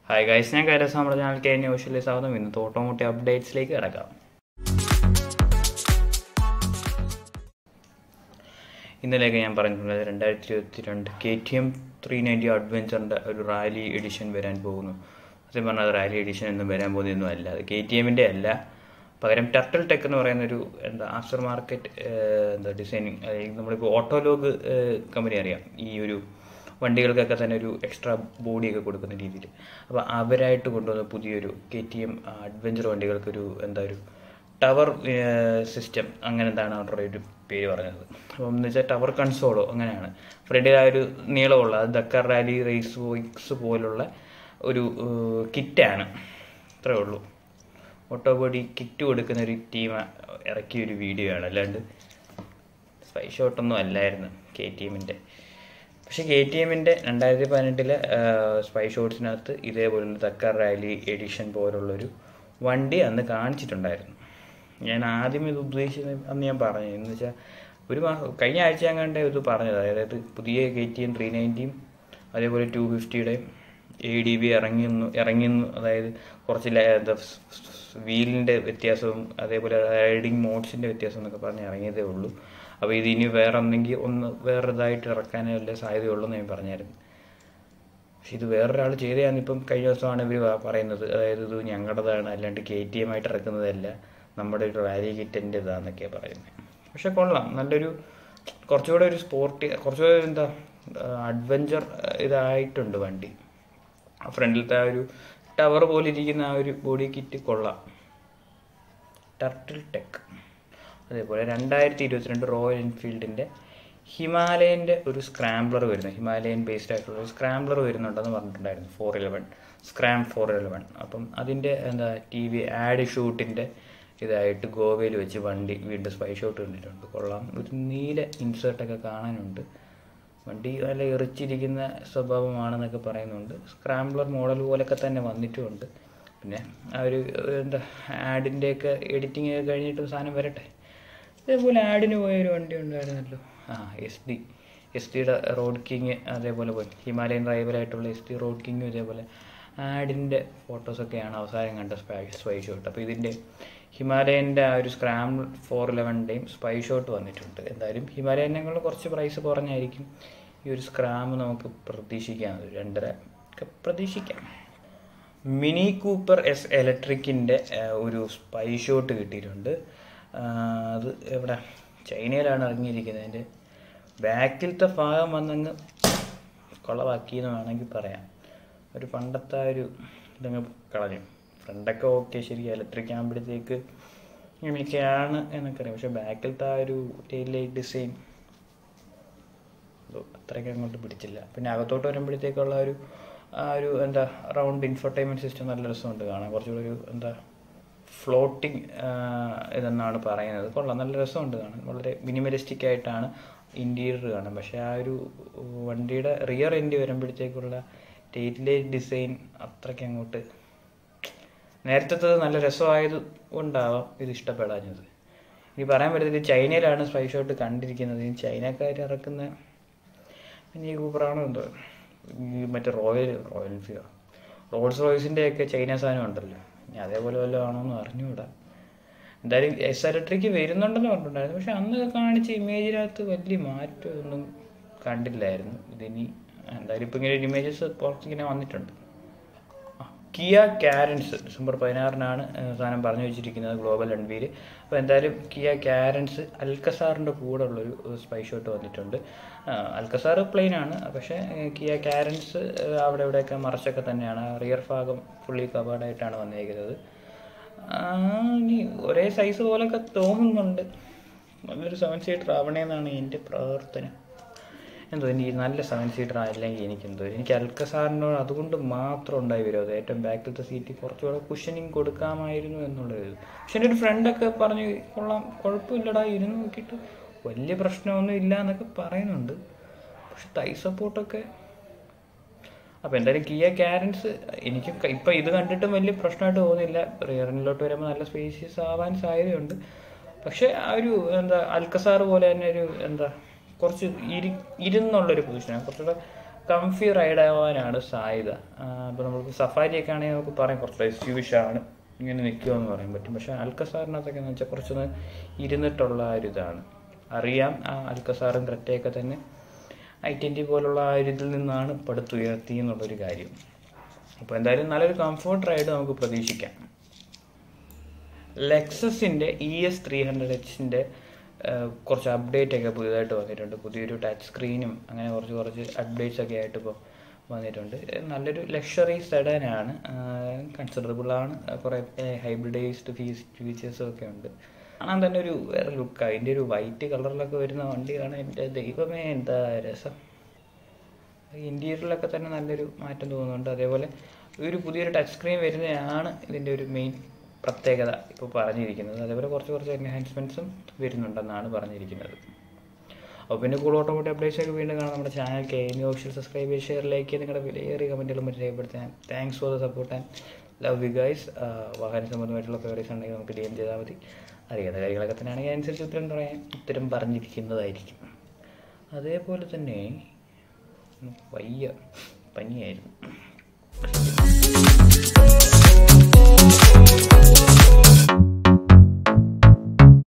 hi guys ഞാൻ കൈലാസ് നമ്മുടെ channel K ന്യൂഷ്യലി സ്വാഗതം ഇന്നത്തെ ഓട്ടോമോട്ടീവ് അപ്ഡേറ്റ്സിലേക്ക് കിടക്കാം ഇന്നലെയൊക്കെ ഞാൻ പറഞ്ഞിട്ടുള്ളത് രണ്ടായിരത്തി ഇരുപത്തി രണ്ട് K T M three ninety അഡ്വഞ്ചറിൻ്റെ ഒരു റാലി എഡിഷൻ വരാൻ പോകുന്നു സത്യം പറഞ്ഞാൽ റാലി എഡിഷൻ ഒന്നും വരാൻ പോകുന്നതൊന്നും അല്ല അത് കെ ടി എമ്മിൻ്റെ അല്ല പകരം ടർട്ടിൽ ടെക് എന്ന് പറയുന്ന ഒരു എന്താ ആഫ്റ്റർ മാർക്കറ്റ് എന്താ ഡിസൈനിങ് അതായത് നമ്മളിപ്പോൾ ഓട്ടോലോഗ് കമ്പനി അറിയാം ഈ ഒരു വണ്ടികൾക്കൊക്കെ തന്നെ ഒരു എക്സ്ട്രാ ബോഡിയൊക്കെ കൊടുക്കുന്ന രീതിയിൽ അപ്പോൾ അവരായിട്ട് കൊണ്ടുവന്ന പുതിയൊരു കെ ടി എം അഡ്വഞ്ചർ വണ്ടികൾക്കൊരു എന്താ ഒരു ടവർ സിസ്റ്റം അങ്ങനെ എന്താണ് അവരുടെ ഒരു പേര് പറഞ്ഞത് അപ്പം എന്ന് വെച്ചാൽ ടവർ കൺസോളോ അങ്ങനെയാണ് ഫ്രണ്ടിൽ ആ ഒരു നീളമുള്ള അത് ദക്കർ റാലി റേസ് വോയിക്സ് പോലുള്ള ഒരു കിറ്റാണ് അത്രേ ഉള്ളൂ ഓട്ടോബോഡി കിറ്റ് കൊടുക്കുന്ന ഒരു ടീം ഇറക്കിയ ഒരു വീഡിയോ ആണ് അല്ലാണ്ട് സ്പൈ ഷോട്ടൊന്നും അല്ലായിരുന്നു കെ ടി എമ്മിൻ്റെ പക്ഷേ കെ ടി എമ്മിൻ്റെ രണ്ടായിരത്തി പതിനെട്ടിലെ സ്പൈ ഷോട്ട്സിനകത്ത് ഇതേപോലുള്ള തക്കർ റാലി എഡിഷൻ പോലുള്ളൊരു വണ്ടി അന്ന് കാണിച്ചിട്ടുണ്ടായിരുന്നു ഞാൻ ആദ്യം ഇത് ഉദ്ദേശിച്ചത് അന്ന് ഞാൻ പറഞ്ഞു എന്ന് വെച്ചാൽ ഒരു മാസം കഴിഞ്ഞ ആഴ്ച ഞാൻ കണ്ട ഇത് പറഞ്ഞത് അതായത് പുതിയ കെ ടി എം ത്രീ നയൻറ്റിയും അതേപോലെ ടു ഫിഫ്റ്റിയുടെയും എ ഡി ബി ഇറങ്ങിയെന്നു ഇറങ്ങിയെന്നു അതായത് കുറച്ച് എന്താ വീലിൻ്റെ വ്യത്യാസവും അതേപോലെ റൈഡിങ് മോഡ്സിൻ്റെ വ്യത്യാസം എന്നൊക്കെ പറഞ്ഞ് ഇറങ്ങിയതേ ഉള്ളൂ അപ്പോൾ ഇത് ഇനി വേറെ എന്തെങ്കിലും ഒന്ന് വേറെ ഇതായിട്ട് ഇറക്കാനേ വല്ല സാധ്യതയുള്ളൂ എന്ന് ഞാൻ പറഞ്ഞായിരുന്നു പക്ഷെ ഇത് വേറൊരാൾ ചെയ്തതാണ് ഇപ്പം കഴിഞ്ഞ ദിവസമാണ് ഇവർ പറയുന്നത് അതായത് ഇത് ഞങ്ങളുടേതാണ് അല്ലാണ്ട് കെ ടി എം ആയിട്ട് ഇറക്കുന്നതല്ല നമ്മുടെ ഒരു റാലി കിറ്റിൻ്റെ ഇതാന്നൊക്കെയാണ് പറയുന്നത് പക്ഷെ കൊള്ളാം നല്ലൊരു കുറച്ചുകൂടെ ഒരു സ്പോർട്ടി കുറച്ചുകൂടെ എന്താ അഡ്വഞ്ചർ ഇതായിട്ടുണ്ട് വണ്ടി ഫ്രണ്ടിലത്തെ ആ ഒരു ടവർ പോലെ ഇരിക്കുന്ന ആ ഒരു ബോഡി കിറ്റ് കൊള്ളാം ടർട്ടിൽ ടെക് അതേപോലെ രണ്ടായിരത്തി ഇരുപത്തിരണ്ട് റോയൽ എൻഫീൽഡിൻ്റെ ഹിമാലയൻ്റെ ഒരു സ്ക്രാംബ്ലർ വരുന്നു ഹിമാലയൻ ബേസ്ഡ് ആയിട്ടുള്ള ഒരു സ്ക്രാംബ്ലർ വരുന്നുണ്ടെന്ന് പറഞ്ഞിട്ടുണ്ടായിരുന്നു four eleven scram four eleven അപ്പം അതിൻ്റെ എന്താ ടി വി ആഡ് ഷൂട്ടിൻ്റെ ഇതായിട്ട് ഗോവയിൽ വെച്ച് വണ്ടി വീണ്ടും സ്പൈ ഷോട്ട് കണ്ടിട്ടുണ്ട് കൊള്ളാം ഒരു നീല ഇൻസേർട്ടൊക്കെ കാണാനുണ്ട് വണ്ടി നല്ല എറിച്ചിരിക്കുന്ന സ്വഭാവമാണെന്നൊക്കെ പറയുന്നുണ്ട് സ്ക്രാംബ്ലർ മോഡൽ പോലൊക്കെ തന്നെ വന്നിട്ടുമുണ്ട് പിന്നെ ആ ഒരു എന്താ ആഡിൻ്റെയൊക്കെ എഡിറ്റിംഗ് ഒക്കെ കഴിഞ്ഞിട്ട് സാധനം വരട്ടെ ഇതേപോലെ ആഡിന് പോയൊരു വണ്ടി ഉണ്ടായിരുന്നല്ലോ ആ എസ് ഡി എസ് ഡിയുടെ റോഡ് കിങ് അതേപോലെ പോയി ഹിമാലയൻ റൈവലായിട്ടുള്ള എസ് ഡി റോഡ് കിങ്ങും ഇതേപോലെ ആഡിൻ്റെ ഫോട്ടോസൊക്കെയാണ് അവസാനം കണ്ട സ്പൈ സ്പൈ ഷോട്ട് അപ്പോൾ ഇതിൻ്റെ ഹിമാലയൻ്റെ ആ ഒരു സ്ക്രാം ഫോർ ഇലവൻ്റെയും സ്പൈ ഷോട്ട് വന്നിട്ടുണ്ട് എന്തായാലും ഹിമാലയനേക്കാളും കുറച്ച് പ്രൈസ് കുറഞ്ഞായിരിക്കും ഈ ഒരു സ്ക്രാം നമുക്ക് പ്രതീക്ഷിക്കാം രണ്ടര ഒക്കെ പ്രതീക്ഷിക്കാം മിനി കൂപ്പർ എസ് ഇലക്ട്രിക്കിൻ്റെ ഒരു സ്പൈ ഷോട്ട് കിട്ടിയിട്ടുണ്ട് അത് എവിടെ ചൈനയിലാണ് ഇറങ്ങിയിരിക്കുന്നത് അതിൻ്റെ ബാക്കിലത്തെ ഭാഗം വന്നങ്ങ് കുളവാക്കി എന്ന് വേണമെങ്കിൽ പറയാം ഒരു പണ്ടത്തെ ഒരു ഇതങ്ങ് കളഞ്ഞു ഫ്രണ്ടൊക്കെ ഓക്കെ ശരി ഇലക്ട്രിക് ആകുമ്പോഴത്തേക്ക് മിക്കയാണ് എന്നൊക്കെ അറിയാം പക്ഷെ ബാക്കിലത്തെ ആ ഒരു ടെയിൽ ലൈറ്റ് ഡിസൈൻ അത്രയ്ക്ക് അങ്ങോട്ട് പിടിച്ചില്ല പിന്നെ അകത്തോട്ട് വരുമ്പോഴത്തേക്കുള്ള ഒരു ആ ഒരു എന്താ റൗണ്ട് ഇൻഫർടൈൻമെൻറ്റ് സിസ്റ്റം നല്ല രസമുണ്ട് കാണാൻ കുറച്ചുകൂടി ഒരു എന്താ ഫ്ലോട്ടിങ് ഇതെന്നാണ് പറയുന്നത് കൊള്ളാം നല്ല രസമുണ്ട് കാണാൻ വളരെ മിനിമലിസ്റ്റിക് ആയിട്ടാണ് ഇൻറ്റീരിയർ കാണാൻ പക്ഷേ ആ ഒരു വണ്ടിയുടെ റിയർ എൻഡ് വരുമ്പോഴത്തേക്കുള്ള ടെയിലെ ഡിസൈൻ അത്രയ്ക്ക് അങ്ങോട്ട് നേരത്തെ നല്ല രസമായത് കൊണ്ടാവാം ഇത് ഇഷ്ടപ്പെടാഞ്ഞത് ഇനി പറയാൻ പറ്റത്തില്ല ചൈനയിലാണ് സ്പൈ ഷോട്ട് കണ്ടിരിക്കുന്നത് ഈ ചൈനക്കാർ ഇറക്കുന്ന ഇനി കൂപ്പറാണോ എന്തോ ഈ മറ്റേ റോയൽ റോയൽ എൻഫീൽഡ് റോൾസ് റോയ്സിൻ്റെ ഒക്കെ ചൈന സാധനം ഉണ്ടല്ലോ ഇനി അതേപോലെ വല്ലതും ആണോ എന്ന് അറിഞ്ഞുകൂടാ എന്തായാലും എസ് ഇലക്ട്രിക്ക് വരുന്നുണ്ടെന്ന് പറഞ്ഞിട്ടുണ്ടായിരുന്നു പക്ഷെ അന്ന് കാണിച്ച ഇമേജിനകത്ത് വലിയ മാറ്റമൊന്നും കണ്ടില്ലായിരുന്നു ഇതിനി എന്തായാലും ഇപ്പം ഇങ്ങനെ ഒരു ഇമേജസ് പുറത്തിങ്ങനെ വന്നിട്ടുണ്ട് കിയ ക്യാരൻസ് ഡിസംബർ പതിനാറിനാണ് സാധനം പറഞ്ഞു വെച്ചിരിക്കുന്നത് ഗ്ലോബൽ അൺവീൽ അപ്പോൾ എന്തായാലും കിയ ക്യാരൻസ് അൽക്കസാറിൻ്റെ കൂടെ ഉള്ളൊരു സ്പൈ ഷോട്ട് വന്നിട്ടുണ്ട് അൽക്കസാർ പ്ലെയിൻ ആണ് പക്ഷേ കിയ ക്യാരൻസ് അവിടെ ഇവിടെയൊക്കെ മറച്ചൊക്കെ തന്നെയാണ് റിയർ ഭാഗം ഫുള്ളി കവേർഡായിട്ടാണ് വന്നിരിക്കുന്നത് ഇനി ഒരേ സൈസ് പോലൊക്കെ തോന്നുന്നുണ്ട് നല്ലൊരു സെവൻ സീറ്റർ ആവണേന്നാണ് എൻ്റെ പ്രാർത്ഥന എന്തോ എനിക്ക് നല്ല സെവൻ സീറ്റർ ആയില്ലെങ്കിൽ എനിക്കെന്തോ എനിക്ക് അൽക്കസാറിനോട് അതുകൊണ്ട് മാത്രം ഉണ്ടായി വിരോധം ഏറ്റവും ബാക്കിലത്തെ സീറ്റ് കുറച്ചുകൂടെ കുഷനിങ് കൊടുക്കാമായിരുന്നു എന്നുള്ളത് പക്ഷെ എൻ്റെ ഒരു ഫ്രണ്ടൊക്കെ പറഞ്ഞ് കൊള്ളാം കുഴപ്പമില്ലടാ ഇരുന്ന് നോക്കിയിട്ട് വലിയ പ്രശ്നമൊന്നും ഇല്ല എന്നൊക്കെ പറയുന്നുണ്ട് പക്ഷെ തൈ സപ്പോർട്ടൊക്കെ അപ്പോൾ എന്തായാലും കിയ ക്യാരൻസ് എനിക്ക് ഇപ്പം ഇത് കണ്ടിട്ടും വലിയ പ്രശ്നമായിട്ട് തോന്നുന്നില്ല റിയറിനിലോട്ട് വരുമ്പോൾ നല്ല സ്പേഷ്യസ് ആവാൻ സാധ്യതയുണ്ട് പക്ഷേ ആ ഒരു എന്താ അൽക്കസാർ പോലെ തന്നെ ഒരു എന്താ കുറച്ച് ഇരി ഇരുന്നുള്ളൊരു പൊസിഷനാണ് കുറച്ചുകൂടെ കംഫി റൈഡ് ആവാനാണ് സാധ്യത ഇപ്പോൾ നമുക്ക് സഫാരിയൊക്കെ ആണെങ്കിൽ നമുക്ക് പറയാം കുറച്ച് എസ്യൂഷാണ് ഇങ്ങനെ നിൽക്കുമെന്ന് പറയാൻ പറ്റും പക്ഷേ അൽക്കസാറിനകത്തൊക്കെ എന്ന് വെച്ചാൽ കുറച്ചൊന്ന് ഇരുന്നിട്ടുള്ള ആ ഒരു ഇതാണ് അറിയാം ആ അൽക്കസാറും ക്രെറ്റയൊക്കെ തന്നെ ഐ ട്വൻറ്റി പോലുള്ള ആ ഒരു ഇതിൽ നിന്നാണ് പടുത്തുയർത്തി എന്നുള്ളൊരു കാര്യം അപ്പോൾ എന്തായാലും നല്ലൊരു കംഫോർട്ട് റൈഡ് നമുക്ക് പ്രതീക്ഷിക്കാം ലെക്സസിൻ്റെ ഇ എസ് ത്രീ ഹൺഡ്രഡ് എച്ചിൻ്റെ കുറച്ച് അപ്ഡേറ്റ് ഒക്കെ പുതിയതായിട്ട് വന്നിട്ടുണ്ട് പുതിയൊരു ടച്ച് സ്ക്രീനും അങ്ങനെ കുറച്ച് കുറച്ച് അപ്ഡേറ്റ്സ് ഒക്കെ ആയിട്ട് ഇപ്പോൾ വന്നിട്ടുണ്ട് നല്ലൊരു ലക്ഷറി സെഡനാണ് കൺസിഡറബിൾ ആണ് കുറേ ഹൈബ്രിഡൈസ്ഡ് ഫീസ് ഫീച്ചേഴ്സും ഒക്കെ ഉണ്ട് കാണാൻ തന്നെ ഒരു വേറെ ലുക്ക് അതിൻ്റെ ഒരു വൈറ്റ് കളറിലൊക്കെ വരുന്ന വണ്ടിയാണ് എൻ്റെ ദൈവമേ എന്താ രസം ഇൻറ്റീരിയറിലൊക്കെ തന്നെ നല്ലൊരു മാറ്റം തോന്നുന്നുണ്ട് അതേപോലെ ഒരു പുതിയൊരു ടച്ച് സ്ക്രീൻ വരുന്നതാണ് ഇതിൻ്റെ ഒരു മെയിൻ പ്രത്യേകത ഇപ്പോൾ പറഞ്ഞിരിക്കുന്നത് അതേപോലെ കുറച്ച് കുറച്ച് എൻഹാൻസ്മെൻറ്റ്സും വരുന്നുണ്ടെന്നാണ് പറഞ്ഞിരിക്കുന്നത് അപ്പോൾ പിന്നെ കൂടുതൽ ഓട്ടോമോട്ടീവ് അപ്ഡേറ്റ്സ് ഒക്കെ വീണ്ടും കാണാം നമ്മുടെ channel K M official subscribe ചെയ്യുക ഷെയർ ലൈക്ക് ചെയ്യുക നിങ്ങളുടെ വിലയേറിയ കമൻറ്റുകളും മറ്റും രേഖപ്പെടുത്താൻ thanks for the support and love you guys വാഹന സംബന്ധമായിട്ടുള്ള ക്വയറീസ് ഉണ്ടെങ്കിൽ നമുക്ക് ഡി എം ചെയ്താൽ മതി അറിയാത്ത കാര്യങ്ങളൊക്കെ തന്നെയാണെങ്കിൽ അതിനനുസരിച്ച് ഉത്തരം പറയാൻ ഉത്തരം പറഞ്ഞിരിക്കുന്നതായിരിക്കും അതേപോലെ തന്നെ വയ്യ പനിയായിരുന്നു